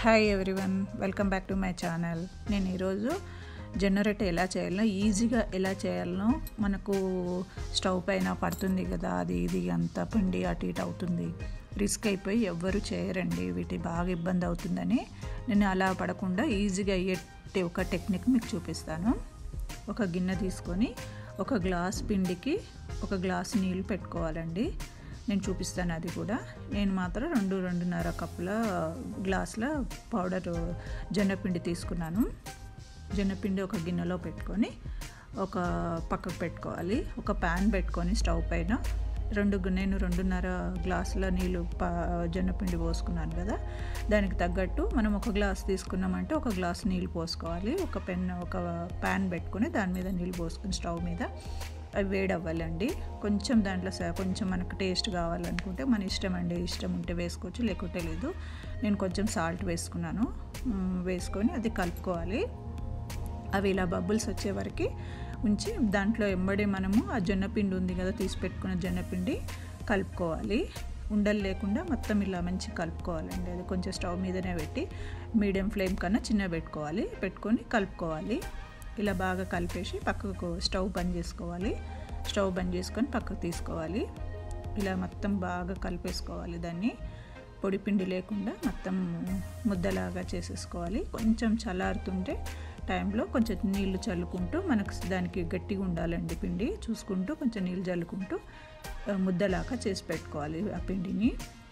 hi everyone welcome back to my channel నేను ఈరోజు generator ఎలా చేయాలో ఈజీగా ఎలా చేయాలనో మనకు స్టవ్ పైన పడుతుంది కదా అది ఇది అంతా పిండి అటు ఇటు అవుతుంది రిస్క్ అయిపోయి ఎవ్వరు చేయరండి వీటి బాగా ఇబ్బంది అవుతుందని నేను అలా పడకుండా ఈజీగా అయ్యే ఒక టెక్నిక్ మీకు చూపిస్తాను ఒక గిన్నె తీసుకొని ఒక గ్లాస్ పిండికి ఒక గ్లాస్ నీళ్ళు పెట్టుకోవాలండి నేను చూపిస్తాను అది కూడా నేను మాత్రం రెండు రెండున్నర కప్పుల గ్లాసుల పౌడర్ జొన్నపిండి తీసుకున్నాను జొన్నపిండి ఒక గిన్నెలో పెట్టుకొని ఒక పక్కకు పెట్టుకోవాలి ఒక ప్యాన్ పెట్టుకొని స్టవ్ పైన రెండు నేను రెండున్నర గ్లాసుల నీళ్ళు పా జొన్నపిండి పోసుకున్నాను కదా దానికి తగ్గట్టు మనం ఒక గ్లాస్ తీసుకున్నామంటే ఒక గ్లాస్ నీళ్ళు పోసుకోవాలి ఒక పెన్ ఒక ప్యాన్ పెట్టుకొని దాని మీద నీళ్ళు పోసుకుని స్టవ్ మీద అవి వేడి అవ్వాలండి కొంచెం దాంట్లో కొంచెం మనకు టేస్ట్ కావాలనుకుంటే మన ఇష్టం అండి ఇష్టం ఉంటే వేసుకోవచ్చు లేకుంటే లేదు నేను కొంచెం సాల్ట్ వేసుకున్నాను వేసుకొని అది కలుపుకోవాలి అవి ఇలా బబుల్స్ వచ్చే వరకు ఉంచి దాంట్లో ఎంబడి మనము ఆ జొన్నపిండి ఉంది కదా తీసి పెట్టుకున్న జొన్నపిండి కలుపుకోవాలి ఉండలు లేకుండా మొత్తం ఇలా మంచి కలుపుకోవాలండి అది కొంచెం స్టవ్ మీదనే పెట్టి మీడియం ఫ్లేమ్ కన్నా చిన్న పెట్టుకోవాలి పెట్టుకొని కలుపుకోవాలి ఇలా బాగా కలిపేసి పక్కకు స్టవ్ బంద్ చేసుకోవాలి స్టవ్ బంద్ చేసుకొని పక్కకు తీసుకోవాలి ఇలా మొత్తం బాగా కలిపేసుకోవాలి దాన్ని పొడి పిండి లేకుండా మొత్తం ముద్దలాగా చేసేసుకోవాలి కొంచెం చల్లారుతుంటే టైంలో కొంచెం నీళ్లు చల్లుకుంటూ మనకు దానికి గట్టిగా ఉండాలండి పిండి చూసుకుంటూ కొంచెం నీళ్ళు చల్లుకుంటూ ముద్దలాగా చేసి పెట్టుకోవాలి ఆ పిండిని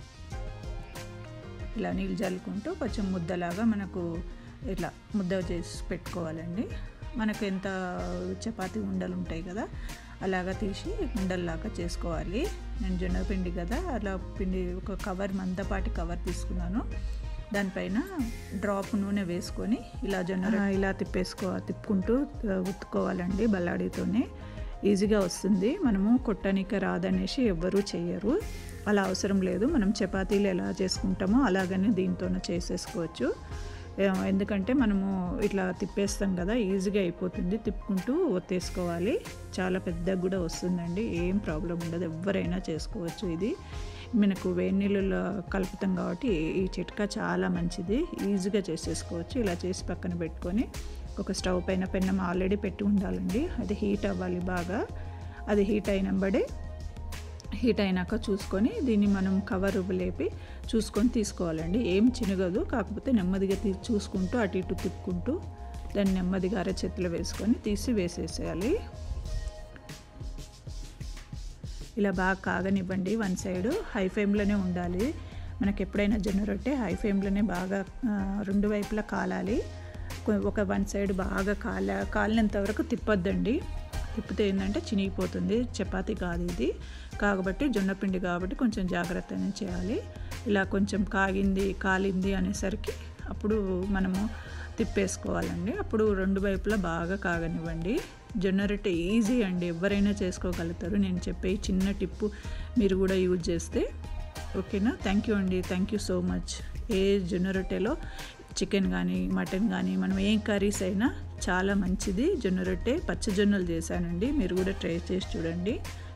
ఇలా నీళ్ళు చల్లుకుంటూ కొంచెం ముద్దలాగా మనకు ఇట్లా ముద్ద చేసి పెట్టుకోవాలండి మనకు ఎంత చపాతి ఉండలు ఉంటాయి కదా అలాగా తీసి ఉండల్లాగా చేసుకోవాలి నేను జొన్న పిండి కదా అలా పిండి ఒక కవర్ మందపాటి కవర్ తీసుకున్నాను దానిపైన డ్రాప్ నూనె వేసుకొని ఇలా జొన్న ఇలా తిప్పేసుకో తిప్పుకుంటూ ఉత్తుకోవాలండి బల్లాడితోనే ఈజీగా వస్తుంది మనము కొట్టనిక రాదనేసి ఎవ్వరూ చేయరు అలా అవసరం లేదు మనం చపాతీలు ఎలా చేసుకుంటామో అలాగనే దీంతోనే చేసేసుకోవచ్చు ఎందుకంటే మనము ఇట్లా తిప్పేస్తాం కదా ఈజీగా అయిపోతుంది తిప్పుకుంటూ ఒత్తేసుకోవాలి చాలా పెద్దగా కూడా వస్తుందండి ఏం ప్రాబ్లం ఉండదు ఎవరైనా చేసుకోవచ్చు ఇది మనకు వేడి నీళ్ళలో కలుపుతాం కాబట్టి ఈ చిట్కా చాలా మంచిది ఈజీగా చేసేసుకోవచ్చు ఇలా చేసి పక్కన పెట్టుకొని ఒక స్టవ్ పైన పెన్నం ఆల్రెడీ పెట్టి ఉండాలండి అది హీట్ అవ్వాలి బాగా అది హీట్ అయినబడే హీట్ అయినాక చూసుకొని దీన్ని మనం కవర్ లేపి చూసుకొని తీసుకోవాలండి ఏం చినగదు కాకపోతే నెమ్మదిగా తీ చూసుకుంటూ అటు ఇటు తిప్పుకుంటూ దాన్ని నెమ్మదిగా అరచేతిలో వేసుకొని తీసి వేసేసేయాలి ఇలా బాగా కాగనివ్వండి వన్ సైడ్ హై ఫ్లేమ్లోనే ఉండాలి మనకి ఎప్పుడైనా జొన్న రొట్టె హై ఫ్లేమ్లోనే బాగా రెండు వైపులా కాలాలి ఒక వన్ సైడ్ బాగా కాల కాలినంత వరకు తిప్పొద్దండి తిప్పితే ఏంటంటే చినిగిపోతుంది చపాతీ కాదు ఇది కాబట్టి జొన్నపిండి కాబట్టి కొంచెం జాగ్రత్తగా చేయాలి ఇలా కొంచెం కాగింది కాలింది అనేసరికి అప్పుడు మనము తిప్పేసుకోవాలండి అప్పుడు రెండు వైపులా బాగా కాగనివ్వండి జొన్న రొట్టె ఈజీ అండి ఎవరైనా చేసుకోగలుగుతారు నేను చెప్పే చిన్న టిప్పు మీరు కూడా యూజ్ చేస్తే ఓకేనా థ్యాంక్ యూ అండి థ్యాంక్ యూ సో మచ్ ఏ జొన్న రొట్టెలో చికెన్ కానీ మటన్ కానీ మనం ఏం కర్రీస్ అయినా చాలా మంచిది జొన్న రొట్టె పచ్చజొన్నలు చేశానండి మీరు కూడా ట్రై చేసి చూడండి